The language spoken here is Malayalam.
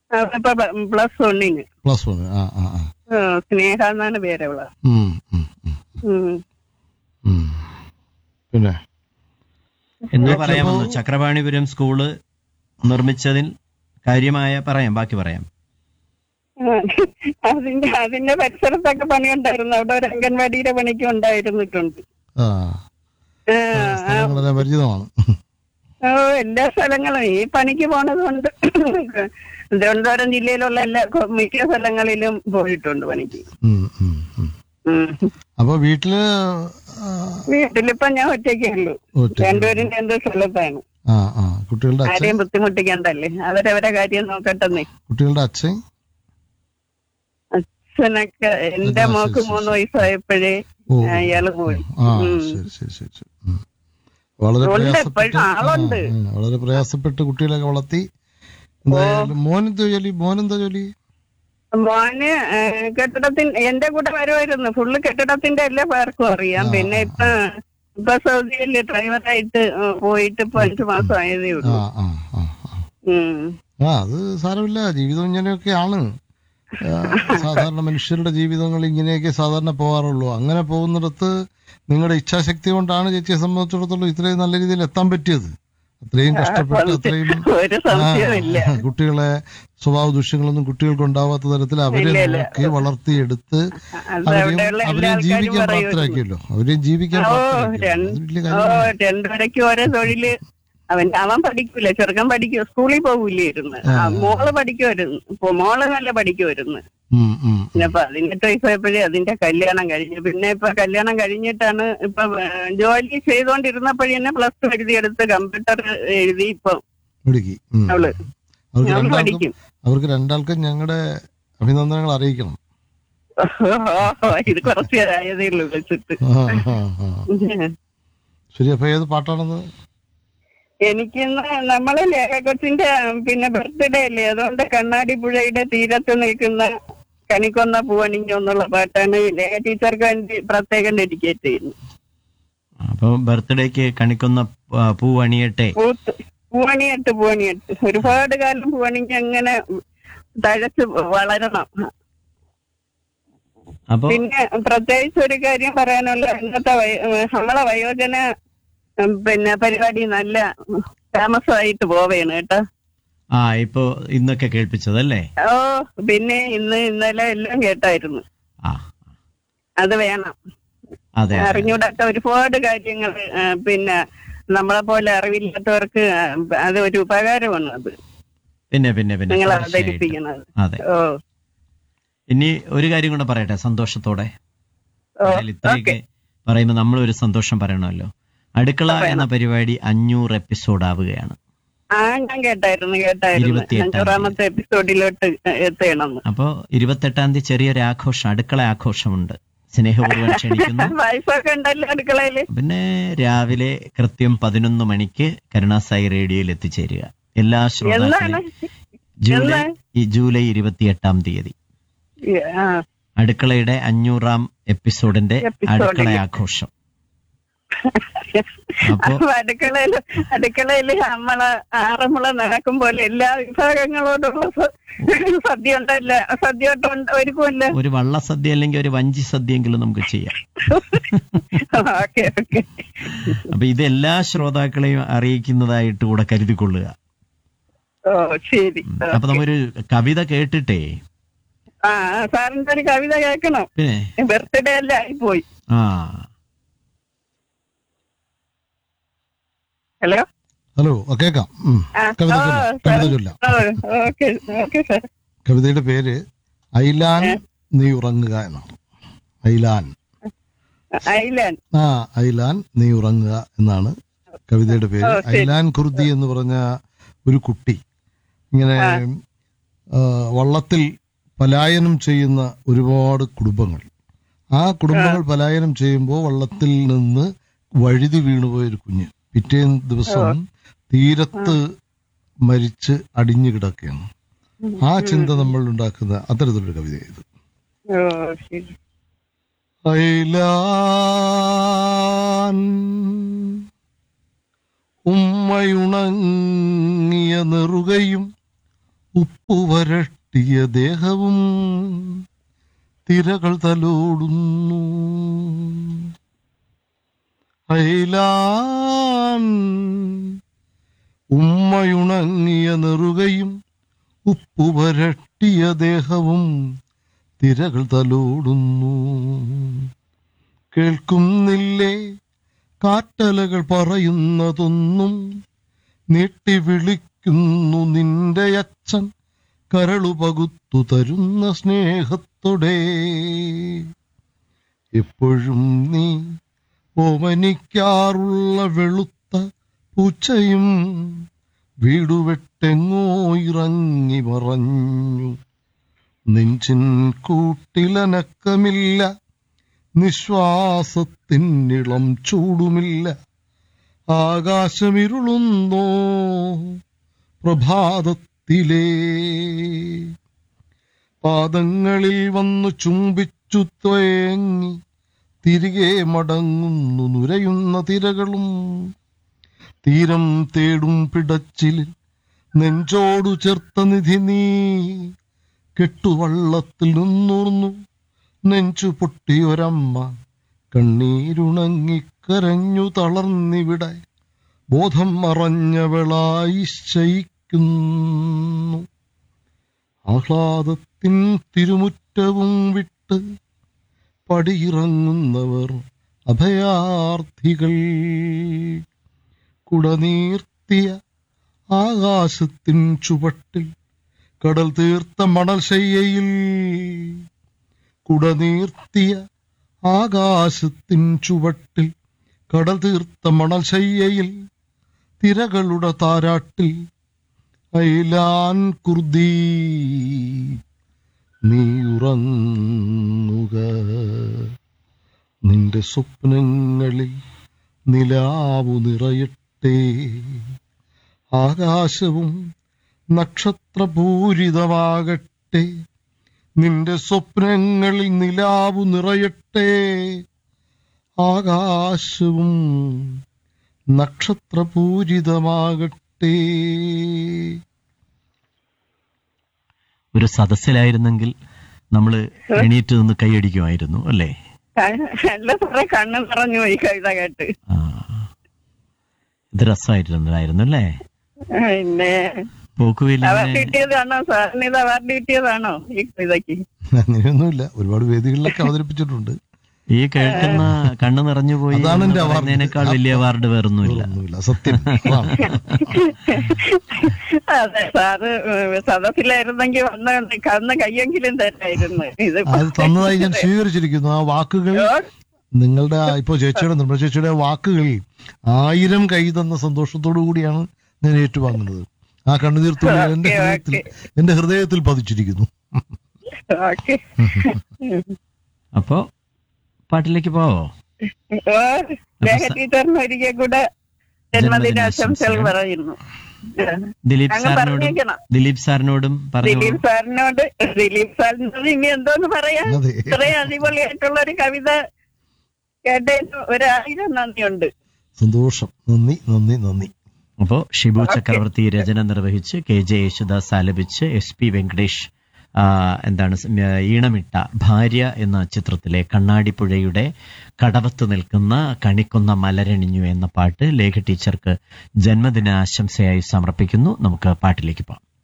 അവളിപ്പോ പ്ലസ് വണ്ണിന് പ്ലസ് വൺ ആ ആ ആ ആ, സ്നേഹ എന്നാണ് പേരവള് ഉം, ഉം, ഉം, ഉം. ഉം. പിന്നെ എന്ന് പറയാമെന്ന് ചക്രപാണിപുരം സ്കൂള് നിർമ്മിച്ചതിൽ കാര്യമായ പറയാം ബാക്കി പറയാം ആ, അതിന്റെ അതിന്റെ പരിസരത്തൊക്കെ പണിയുണ്ടായിരുന്നു അവിടെ ഒരു അംഗൻവാടിയുടെ പണിക്ക് ഉണ്ടായിരുന്നിട്ടുണ്ട് ആ ആ, സ്ഥലങ്ങളെല്ലാം പരിചിതമാണ് ഓ എല്ലാ സ്ഥലങ്ങളും ഈ പണിക്ക് പോണത് കൊണ്ട് തിരുവനന്തപുരം ജില്ലയിലുള്ള എല്ലാ കൊ- മിക്ക സ്ഥലങ്ങളിലും പോയിട്ടുണ്ട് പണിക്ക് ഉം, ഉം, ഉം. ഉം. അപ്പൊ വീട്ടില് ആ, വീട്ടിലിപ്പൊ ഞാൻ ഒറ്റയ്ക്കേ ഉള്ളൂ ഒറ്റ രണ്ടുപേരും രണ്ട് സ്ഥലത്താണ് ആ ആ കുട്ടികളുടെ അച്ഛൻ ആരെയും ബുദ്ധിമുട്ടിക്കണ്ടല്ലേ അവരവരെ കാര്യം നോക്കട്ടെന്നേ കുട്ടികളുടെ അച്ഛൻ അച്ഛനൊക്കെ എന്റെ ആ, ശരി, മോക്ക് ശരി, മൂന്ന് വയസ്സായപ്പോഴേ ഓ അയാള് പോയി ആ ഉം. ശരി ശരി ശരി ശരി ഉം. വളരെ ഉണ്ട്, പ്രയാസപ്പെട്ട് ഇപ്പോഴും ആളുണ്ട്. ആ, ഉം, വളരെ പ്രയാസപ്പെട്ട് കുട്ടികളൊക്കെ വളർത്തി എന്തായാലും മോനെന്താ ജോലി മോനെന്താ ജോലി മോന് ഏ, കെട്ടിടത്തിന്റെ എന്റെ കൂടെ വരുമായിരുന്നു ഫുള്ള് കെട്ടിടത്തിന്റെ എല്ലാ പേർക്കും അറിയാം ആ. പിന്നെ ഇപ്പൊ ഇപ്പൊ സൗദിയില് ഡ്രൈവറായിട്ട് ഏ, പോയിട്ട് ഇപ്പൊ അഞ്ചു മാസം ആയതേ ആ ഉള്ളൂ ആ ആ ആ. ഉം. ആ അത് സാരമില്ല ജീവിതം ഇങ്ങനെയൊക്കെയാണ് ആ, സാധാരണ മനുഷ്യരുടെ ജീവിതങ്ങൾ ഇങ്ങനെയൊക്കെ സാധാരണ പോകാറുള്ളൂ അങ്ങനെ പോകുന്നിടത്ത് നിങ്ങളുടെ ഇച്ഛാശക്തി കൊണ്ടാണ് ചേച്ചിയെ സംബന്ധിച്ചിടത്തോളം ഇത്രയും നല്ല രീതിയിൽ എത്താൻ പറ്റിയത് അത്രയും കഷ്ടപ്പെട്ട് അത്രയും ഒരു സംശയമില്ല ആ, കുട്ടികളെ സ്വഭാവ ദൂഷ്യങ്ങളൊന്നും കുട്ടികൾക്ക് ഉണ്ടാവാത്ത തരത്തിൽ അവരെ ഇല്ല, ഇല്ല. നോക്കി വളർത്തിയെടുത്ത് അത് അവരെയും അവിടെയുള്ള എല്ലാ അവരെയും ആൾക്കാരും ജീവിക്കാൻ പറയുമായിരുന്നു പ്രാപ്തരാക്കിയല്ലോ അവരെയും ജീവിക്കാൻ ഓ പ്രാപ്തരാക്കിയല്ലോ രണ്ട് അത് വലിയ ഓ കാര്യമാണ് രണ്ടുപേരയ്ക്ക് ഓരോ തൊഴില് അവൻ അവൻ പഠിക്കൂല ചെറുക്കൻ പഠിക്കൂ സ്കൂളിൽ പോകൂലായിരുന്നു ആ. ആ, മോള് പഠിക്കുമായിരുന്നു ഇപ്പൊ മോള് നല്ല പഠിക്കുമായിരുന്നു ഉം, ഉം. പിന്നെ പതിനെട്ട് വയസ്സായപ്പോഴേ അതിന്റെ കല്യാണം കഴിഞ്ഞു പിന്നെ ഇപ്പൊ കല്യാണം കഴിഞ്ഞിട്ടാണ് ഇപ്പൊ ഏ, ജോലി ചെയ്തോണ്ടിരുന്നപ്പോഴേ തന്നെ പ്ലസ് ടു എഴുതിയെടുത്ത് കമ്പ്യൂട്ടർ എഴുതി ഇപ്പൊ മിടുക്കി ഉം. അവള് അവർക്ക് അവള് രണ്ടാൾക്കും പഠിക്കും അവർക്ക് രണ്ടാൾക്കും ഞങ്ങളുടെ അഭിനന്ദനങ്ങൾ അറിയിക്കണം ഇത് കുറച്ച് ആയതേ ഉള്ളൂ വെച്ചിട്ട് ആ, ആ, ആ. ശരി അപ്പൊ ഏത് പാട്ടാണെന്ന് എനിക്കിന്ന് നമ്മള് ലേഖ കൊച്ചിന്റെ പിന്നെ ബർത്ത്ഡേ അല്ലേ അതുകൊണ്ട് കണ്ണാടി പുഴയുടെ തീരത്ത് നിൽക്കുന്ന കണിക്കൊന്ന പൂവണിഞ്ഞു എന്നുള്ള പാട്ടാണ് ലേഖ ടീച്ചർക്ക് വേണ്ടി പ്രത്യേകം ഡെഡിക്കേറ്റ് ചെയ്യുന്നു അപ്പൊ ബർത്ത്ഡേക്ക് കണിക്കുന്ന ആ, പൂ അണിയട്ടെ പൂത്ത് പൂവണിയിട്ട് പൂവണിയിട്ട് ഒരുപാട് കാലം പൂവണിഞ്ഞ് അങ്ങനെ തഴച്ച് വളരണം അപ്പൊ പിന്നെ പ്രത്യേകിച്ച് ഒരു കാര്യം പറയാനുള്ള ഇന്നത്തെ വയ- നമ്മളെ വയോജന ഉം, പിന്നെ പരിപാടി നല്ല താമസമായിട്ട് പോവേണ് കേട്ടോ ആ ഇപ്പൊ ഇന്നൊക്കെ കേൾപ്പിച്ചതല്ലേ ഓ പിന്നെ ഇന്ന് ഇന്നലെ എല്ലാം കേട്ടായിരുന്നു ആ അത് വേണം അതെ അതെ. അറിഞ്ഞൂടാത്ത ഒരുപാട് കാര്യങ്ങൾ പിന്നെ നമ്മളെ പോലെ അറിവില്ലാത്തവർക്ക് ആ, അത് ഒരു ഉപകാരമാണ് അത് പിന്നെ പിന്നെ പിന്നെ നിങ്ങൾ തീർച്ചയായിട്ടും. അവതരിപ്പിക്കുന്നത് അതെ ഓ ഇനി ഒരു കാര്യം കൂടെ പറയട്ടെ സന്തോഷത്തോടെ ഓ അതിൽ ഇത്രയൊക്കെ പറയുമ്പോൾ നമ്മൾ ഒരു സന്തോഷം പറയണമല്ലോ അടുക്കള എന്ന പരിപാടി അഞ്ഞൂറ് എപ്പിസോഡ് ആവുകയാണ് ആ ഞാൻ കേട്ടായിരുന്നു കേട്ടായിരുന്നു ഇരുപത്തിയെട്ടാം തീയതി. അഞ്ചാറാമത്തെ എപ്പിസോഡിലോട്ട് എത്തണമെന്ന് അപ്പോ ഇരുപത്തെട്ടാം തീയതി ചെറിയൊരു ആഘോഷം അടുക്കള ആഘോഷമുണ്ട് സ്നേഹപൂർവ്വം ക്ഷണിക്കുന്നു വൈഫൊക്കെ ഉണ്ടല്ലോ അടുക്കളയില് പിന്നെ രാവിലെ കൃത്യം പതിനൊന്ന് മണിക്ക് കരുണാസായി റേഡിയോയിൽ എത്തിച്ചേരുക എല്ലാ എന്നാണ് ശ്രോതാക്കളും ജൂലൈ ഈ ജൂലൈ ഇരുപത്തിയെട്ടാം തീയതി ആ അടുക്കളയുടെ അഞ്ഞൂറാം എപ്പിസോഡിന്റെ എപ്പിസോഡിൽ. അടുക്കള ആഘോഷം അപ്പോ അപ്പൊ അടുക്കളയില് അടുക്കളയില് നമ്മളെ ആറന്മുള നടക്കും പോലെ എല്ലാ വിഭാഗങ്ങളോടുള്ള സ- സദ്യ ഉണ്ടല്ല സദ്യ ഉണ്ട് ഒരുക്കുമല്ല ഒരു വള്ളസദ്യ അല്ലെങ്കിൽ ഒരു വഞ്ചി സദ്യയെങ്കിലും നമുക്ക് ചെയ്യാം ഓക്കെ ഓക്കെ അപ്പൊ ഇത് എല്ലാ ശ്രോതാക്കളെയും അറിയിക്കുന്നതായിട്ട് കൂടെ കരുതിക്കൊള്ളുക ഓ ശരി അപ്പൊ നമ്മൊരു കവിത കേട്ടിട്ടേ ആ സാറിന്റെ ഒരു കവിത കേൾക്കണം പിന്നെ ബർത്ത്ഡേ എല്ലാം ആയിപ്പോയി ആ ഹലോ ഹലോ ആ, കേക്കാം ഉം. ആ, കവിത ഓ, ചൊല്ലാം കവിത ചൊല്ലാം ഓ, ഓക്കെ ഓക്കെ സാർ കവിതയുടെ പേര് ഐലാൻ നീ ഉറങ്ങുക എന്നാണ് ഐലാൻ ഐലാൻഡ് ആ ഐലാൻ നീ ഉറങ്ങുക എന്നാണ് കവിതയുടെ പേര് ഓ, ശരി. ഐലാൻ കുർദി എന്ന് പറഞ്ഞ ഒരു കുട്ടി ഇങ്ങനെ ആ, വള്ളത്തിൽ പലായനം ചെയ്യുന്ന ഒരുപാട് കുടുംബങ്ങൾ ആ കുടുംബങ്ങൾ പലായനം ചെയ്യുമ്പോൾ വള്ളത്തിൽ നിന്ന് വഴുതി വീണുപോയ ഒരു കുഞ്ഞ് പിറ്റേ ദിവസം തീരത്ത് മരിച്ച് അടിഞ്ഞു കിടക്കുകയാണ് ആ ചിന്ത നമ്മൾ ഉണ്ടാക്കുന്ന അത്തരത്തിലൊരു കവിത ഇത് ഓ ശരി ഐലാൻ ഉമ്മയുണങ്ങിയ നെറുകയും ഉപ്പുവരട്ടിയ ദേഹവും തിരകൾ തലോടുന്നു അയിലാൻ ഉമ്മയുണങ്ങിയ നെറുകയും ഉപ്പുവരട്ടിയ ദേഹവും തിരകൾ തലോടുന്നു കേൾക്കുന്നില്ലേ കാറ്റലകൾ പറയുന്നതൊന്നും നീട്ടി വിളിക്കുന്നു നിന്റെ അച്ഛൻ കരളു പകുത്തു തരുന്ന സ്നേഹത്തോടെ എപ്പോഴും നീ ഓമനിക്കാറുള്ള വെളുത്ത പൂച്ചയും വീടുവെട്ടെങ്ങോ ഇറങ്ങി മറഞ്ഞു നെഞ്ചിൻ കൂട്ടിലനക്കമില്ല നിശ്വാസത്തിനിളം ചൂടുമില്ല ആകാശമിരുളുന്നോ പ്രഭാതത്തിലേ പാദങ്ങളിൽ വന്നു ചുംബിച്ചു ത്വയങ്ങി തിരികെ മടങ്ങുന്നു നുരയുന്ന തിരകളും തീരം തേടും പിടച്ചിലിൽ നെഞ്ചോടു ചേർത്ത നിധി നീ കെട്ടുവള്ളത്തിൽ നിന്നൂർന്നു നെഞ്ചു പൊട്ടിയൊരമ്മ കണ്ണീരുണങ്ങിക്കരഞ്ഞു തളർന്നിവിടെ ബോധം മറഞ്ഞവളായി ശയിക്കുന്നു ആഹ്ലാദത്തിൻ തിരുമുറ്റവും വിട്ട് പടിയിറങ്ങുന്നവർ അഭയാർത്ഥികൾ കുടനീർത്തിയ ആകാശത്തിൻ ചുവട്ടിൽ കടൽ തീർത്ത മണൽ ശയ്യയിൽ കുടനീർത്തിയ ആകാശത്തിൻ ചുവട്ടിൽ കടൽ തീർത്ത മണൽ ശയ്യയിൽ തിരകളുടെ താരാട്ടിൽ അയിലാൻ കുർദീ നീ ഉറങ്ങുക നിന്റെ സ്വപ്നങ്ങളിൽ നിലാവു നിറയട്ടെ ആകാശവും നക്ഷത്രപൂരിതമാകട്ടെ നിന്റെ സ്വപ്നങ്ങളിൽ നിലാവു നിറയട്ടെ ആകാശവും നക്ഷത്രപൂരിതമാകട്ടെ ഒരു സദസ്സിലായിരുന്നെങ്കിൽ നമ്മൾ എണീറ്റ് നിന്ന് കൈയടിക്കുമായിരുന്നു അല്ലേ അല്ല സാറേ കണ്ണ് നിറഞ്ഞു പോയി കവിത കേട്ട് ആ ഇത് രസമായിട്ടുണ്ടായിരുന്നു അല്ലേ പിന്നെ പോക്കുവെല്ലിനെ അവാർഡ് കിട്ടിയതാണോ സാറിന് ഇത് അവാർഡ് കിട്ടിയതാണോ ഈ കവിതയ്ക്ക് അങ്ങനെയൊന്നുമില്ല ഒരുപാട് വേദികളിലൊക്കെ അവതരിപ്പിച്ചിട്ടുണ്ട് ഈ കേൾക്കുന്ന കണ്ണു നിറഞ്ഞു പോയി അതാണ് എന്റെ എന്ന് award. പറയുന്നതിനേക്കാൾ വലിയ അവാർഡ് വേറൊന്നുമില്ല ഒന്നുമില്ല സത്യം അതാണ്. അതെ സാറ് ഏഹ്, സദസ്സിലായിരുന്നെങ്കിൽ വന്ന് കന്ന് കയ്യെങ്കിലും തരായിരുന്നു ഇത് അത് തന്നതായി ഞാൻ സ്വീകരിച്ചിരിക്കുന്നു ആ വാക്കുകൾ നിങ്ങളുടെ ആ ഇപ്പോ ചേച്ചിയുടെ നിർമ്മല ചേച്ചിയുടെ വാക്കുകൾ ആയിരം കൈ തന്ന സന്തോഷത്തോടു കൂടിയാണ് ഞാൻ ഏറ്റുവാങ്ങുന്നത് ആ കണ്ണുനീർത്തുള്ളി എന്റെ ഓക്കേ, ഹൃദയത്തിൽ എന്റെ ഹൃദയത്തിൽ പതിച്ചിരിക്കുന്നു ഓക്കെ അപ്പോ പാട്ടിലേക്ക് പോവോ ഓ ലേഖ ടീച്ചറിന് ഒരിക്കൽ കൂടെ ജന്മദിനാശംസകൾ ജന്മദിനാശംസകൾ. പറയുന്നു ദിലീപ് അങ്ങ് സാറിനോടും പറഞ്ഞേക്കണം. ദിലീപ് സാറിനോടും പറഞ്ഞു ദിലീപ് സാറിനോട് ദിലീപ് സാറിനോട് ഇനി എന്തോന്ന് പറയാ അതെ ഇത്രയും അടിപൊളിയായിട്ടുള്ള ഒരു കവിത കേട്ടതിന് ഒരായിരം നന്ദിയുണ്ട് സന്തോഷം നന്ദി നന്ദി നന്ദി അപ്പോ ഷിബു ചക്രവർത്തി രചന നിർവഹിച്ച് കെ ജെ യേശുദാസ് ആലപിച്ച് എസ് പി വെങ്കടേഷ് ആ, എന്താണ് സ്- ആ, ഈണമിട്ട ഭാര്യ എന്ന ചിത്രത്തിലെ കണ്ണാടിപ്പുഴയുടെ കടവത്ത് നിൽക്കുന്ന കണിക്കൊന്ന മലരണിഞ്ഞു എന്ന പാട്ട് ലേഖ ടീച്ചർക്ക് ജന്മദിന ആശംസയായി സമർപ്പിക്കുന്നു നമുക്ക് പാട്ടിലേക്ക് പോകാം